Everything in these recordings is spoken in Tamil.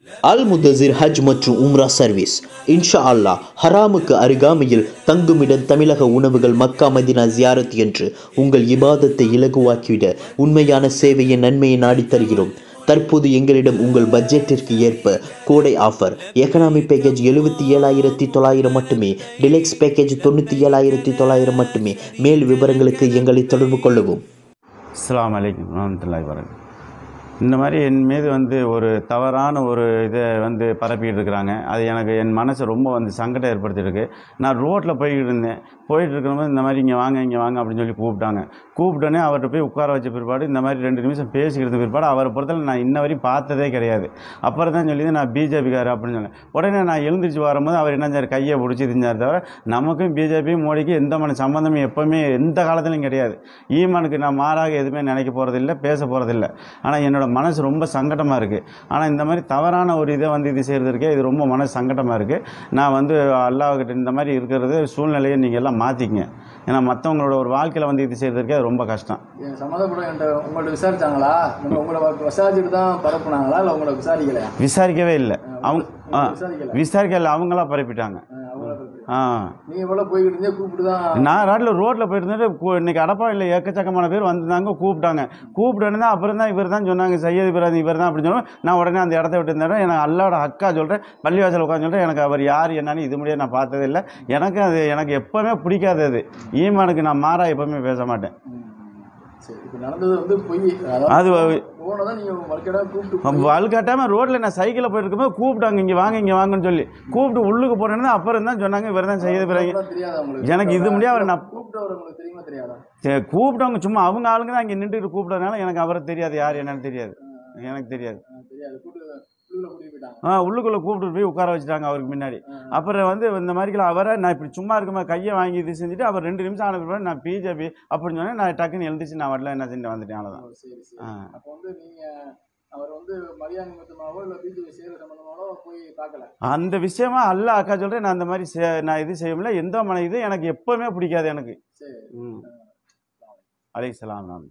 அல் முதசிர் ஹஜ் மற்றும் உம்ரா சர்வீஸ் இன்ஷா அல்லாஹ் ஹராமுக்கு அருகாமையில் தங்குமிடம் தமிழக உணவுகள் மக்கா மதினா ஜியாரத் என்று உங்கள் இபாதத்தை இலகுவாக்கிவிட உண்மையான சேவையை நன்மையை நாடித் தருகிறோம் தற்போது எங்களிடம் உங்கள் பட்ஜெட்டிற்கு ஏற்ப கோடை ஆஃபர் எக்கனாமி பேக்கேஜ் எழுபத்தி ஏழாயிரத்தி தொள்ளாயிரம் மட்டுமே டிலெக்ஸ் பேக்கேஜ் தொண்ணூற்றி ஏழாயிரத்தி தொள்ளாயிரம் மட்டுமே மேல் விவரங்களுக்கு எங்களை தொடர்பு கொள்ளவும் அஸ்ஸலாமு அலைக்கும் வரமத்துல்லாஹி வரகு இந்த மாதிரி என் மீது வந்து ஒரு தவறான ஒரு இதை வந்து பரப்பிட்டு இருக்கிறாங்க அது எனக்கு என் மனசை ரொம்ப வந்து சங்கடம் ஏற்படுத்தியிருக்கு நான் ரோட்டில் போய்கிட்டு இருந்தேன் போயிட்டு இருக்கும்போது இந்த மாதிரி இங்கே வாங்க இங்கே வாங்க அப்படின்னு சொல்லி கூப்பிட்டாங்க கூப்பிட்டோன்னே அவர்கிட்ட போய் உட்கார வச்ச பிற்பாடு இந்த மாதிரி ரெண்டு நிமிஷம் பேசிக்கிட்டு பிற்பாடு அவரை பொறுத்தவரை நான் இன்ன வரையும் பார்த்ததே கிடையாது அப்புறம் தான் சொல்லி நான் பிஜேபிக்கார் அப்படின்னு சொன்னேன் உடனே நான் எழுந்திரிச்சு வரும்போது அவர் என்ன செஞ்சார் கையை பிடிச்சி இருந்தார் தவிர நமக்கும் பிஜேபி மோடிக்கும் எந்த மன சம்மந்தமும் எப்போவுமே எந்த காலத்துலையும் கிடையாது ஈமானுக்கு நான் மாறாக எதுவுமே நினைக்க போகிறதில்ல பேச போகிறதில்ல ஆனால் என்னோட மனசு ரொம்ப சங்கடமாக இருக்குது ஆனால் இந்த மாதிரி தவறான ஒரு இதை வந்து இது செய்கிறது இருக்கே இது ரொம்ப மனசு சங்கடமாக இருக்குது நான் வந்து அல்லாஹ்கிட்ட இந்த மாதிரி இருக்கிறது சூழ்நிலையை நீங்கள் எல்லாம் மாற்றிக்கங்க ஏன்னா மற்றவங்களோட ஒரு வாழ்க்கையில் வந்து இது செய்கிறதுக்கே அது ரொம்ப கஷ்டம் என் சம்மந்தப்பட்ட என்கிட்ட உங்கள்ட்ட விசாரிச்சாங்களா உங்க உங்களை விசாரிச்சுட்டு தான் பரப்புனாங்களா இல்லை உங்களை விசாரிக்கலையா விசாரிக்கவே இல்லை அவங்க ஆ விசாரிக்கல விசாரிக்கல அவங்களா பரப்பிட்டாங்க அவங்கள ஆ நீ எவ்வளோ போய்கிட்டு இருந்தே கூப்பிட்டு தான் நான் ரோட்டில் ரோட்டில் போயிட்டு இருந்துட்டு கூ- இன்னைக்கு அடப்பாவில் எக்கச்சக்கமான பேர் வந்திருந்தாங்க கூப்பிட்டாங்க கூப்பிட்டு அப்புறம் தான் இவர் தான் சொன்னாங்க சையது இவர் இவர் தான் அப்படின்னு சொன்னோம் நான் உடனே அந்த இடத்த விட்டு இருந்தேன் எனக்கு அல்லாவோட அக்கா சொல்கிறேன் பள்ளிவாசல் உட்காந்து சொல்கிறேன் எனக்கு அவர் யார் என்னன்னு இது முடியாது நான் பார்த்ததே இல்லை எனக்கு அது எனக்கு எப்போவுமே பிடிக்காது அது ஈமானுக்கு நான் மாறா எப்போவுமே பேச மாட்டேன் சரி இப்போ நடந்தது வந்து பொய் அது அதாவது போனதான் நீங்கள் மறுக்கடா கூப்பிட்டு வலுக்காட்டாமல் ரோட்டில் நான் சைக்கிளில் போயிட்டு இருக்கும்போது கூப்பிட்டாங்க இங்கே வாங்க இங்கே வாங்கன்னு சொல்லி கூப்பிட்டு உள்ளுக்கு போனேன்னா அப்புறம் தான் சொன்னாங்க இவர் தான் சையது பிறகு போய் தெரியாதா உங்களுக்கு எனக்கு இது முடியாது அவர் நான் கூப்பிட்டவர் உங்களுக்கு தெரியுமா தெரியாதா சரி, கூப்பிட்டவங்க சும்மா அவங்க ஆளுங்க தான் இங்கே நின்றுட்டு கூப்பிட்டதுனால எனக்கு அவரை தெரியாது யார் என்னன்னு தெரியாது எனக்கு தெரியாது ஆ, தெரியாது கூப்பிட்டு உள்ளுக்குள்ள கூட்டிட்டு போயிட்டாங்க ஆ உள்ளுக்குள்ளே கூப்பிட்டு போய் உட்கார வச்சுட்டாங்க அவருக்கு முன்னாடி அப்புறம் வந்து இந்த மாதிரிலாம் அவரை நான் இப்படி சும்மா இருக்கும்போது கையை வாங்கி இது செஞ்சுட்டு அவர் ரெண்டு நிமிஷம் ஆன பிற்பாடு நான் பிஜேபி அப்படின்னு சொன்னேன் நான் டக்குன்னு எழுந்திரிச்சு நான் வரல என்ன செஞ்சு வந்துட்டேன் அவ்வளோதான் ஓ, சரி சரி ஆ. அப்போ வந்து நீங்க அவர் வந்து மரியாதை நிமித்தமாவோ இல்லை பிஜேபி சேவை சம்பந்தமாவோ போய் பார்க்கல அந்த விஷயமா அல்ல அக்கா சொல்கிறேன் நான் அந்த மாதிரி செ- நான் இது செய்ய முடியல எந்த மன இது எனக்கு எப்போவுமே பிடிக்காது எனக்கு சரி ம் அலைசலாம் நான்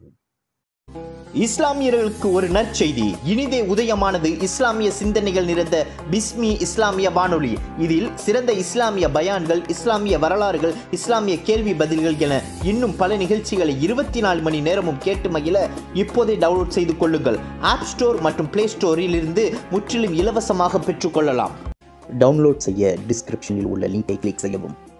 இஸ்லாமியர்களுக்கு ஒரு நற்செய்தி இனிதே உதயமானது இஸ்லாமிய சிந்தனைகள் நிறைந்த பிஸ்மி இஸ்லாமிய வானொலி இதில் சிறந்த இஸ்லாமிய பயான்கள் இஸ்லாமிய வரலாறுகள் இஸ்லாமிய கேள்வி பதில்கள் என இன்னும் பல நிகழ்ச்சிகளை இருபத்தி நாலு மணி நேரமும் கேட்டு மகிழ இப்போதே டவுன்லோட் செய்து கொள்ளுங்கள் ஆப் ஸ்டோர் மற்றும் பிளே ஸ்டோரில் இருந்து முற்றிலும் இலவசமாக பெற்றுக்கொள்ளலாம் டவுன்லோட் செய்ய டிஸ்கிரிப்ஷனில் உள்ள லிங்கை கிளிக் செய்யவும்